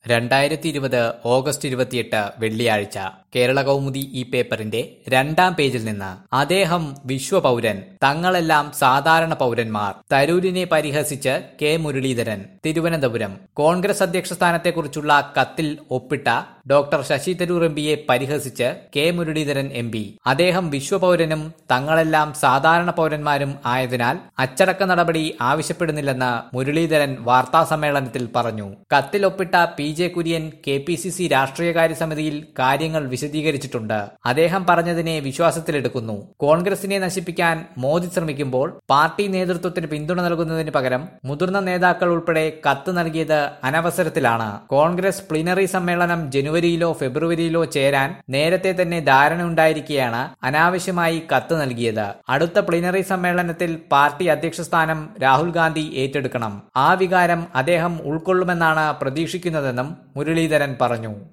രണ്ടായിരത്തി ഇരുപത് ഓഗസ്റ്റ് ഇരുപത്തിയെട്ട് വെള്ളിയാഴ്ച കേരള കൗമുദി ഈ പേപ്പറിന്റെ രണ്ടാം പേജിൽ നിന്ന് അദ്ദേഹം വിശ്വപൗരൻ തങ്ങളെല്ലാം സാധാരണ പൗരന്മാർ തരൂരിനെ പരിഹസിച്ച് കെ മുരളീധരൻ തിരുവനന്തപുരം കോൺഗ്രസ് അധ്യക്ഷ സ്ഥാനത്തെക്കുറിച്ചുള്ള കത്തിൽ ഒപ്പിട്ട ഡോക്ടർ ശശി തരൂർ എം പിയെ പരിഹസിച്ച് കെ മുരളീധരൻ എം പി അദ്ദേഹം വിശ്വപൗരനും തങ്ങളെല്ലാം സാധാരണ പൗരന്മാരും ആയതിനാൽ അച്ചടക്ക നടപടി ആവശ്യപ്പെടുന്നില്ലെന്ന് മുരളീധരൻ വാർത്താ സമ്മേളനത്തിൽ പറഞ്ഞു കത്തിൽ ഒപ്പിട്ട P J Kurian K P C C രാഷ്ട്രീയകാര്യ സമിതിയിൽ കാര്യങ്ങൾ വിശദീകരിച്ചിട്ടുണ്ട് അദ്ദേഹം പറഞ്ഞതിനെ വിശ്വാസത്തിലെടുക്കുന്നു കോൺഗ്രസിനെ നശിപ്പിക്കാൻ മോദി ശ്രമിക്കുമ്പോൾ പാർട്ടി നേതൃത്വത്തിന് പിന്തുണ നൽകുന്നതിന് പകരം മുതിർന്ന നേതാക്കൾ ഉൾപ്പെടെ കത്ത് നൽകിയത് അനവസരത്തിലാണ് കോൺഗ്രസ് പ്ലിനറി സമ്മേളനം ജനുവരിയിലോ ഫെബ്രുവരിയിലോ ചേരാൻ നേരത്തെ തന്നെ ധാരണയുണ്ടായിരിക്കെയാണ് അനാവശ്യമായി കത്ത് നൽകിയത് അടുത്ത പ്ലിനറി സമ്മേളനത്തിൽ പാർട്ടി അധ്യക്ഷ സ്ഥാനം രാഹുൽ ഗാന്ധി ഏറ്റെടുക്കണം ആ വികാരം അദ്ദേഹം ഉൾക്കൊള്ളുമെന്നാണ് പ്രതീക്ഷിക്കുന്നതെന്നും മുരളീധരൻ പറഞ്ഞു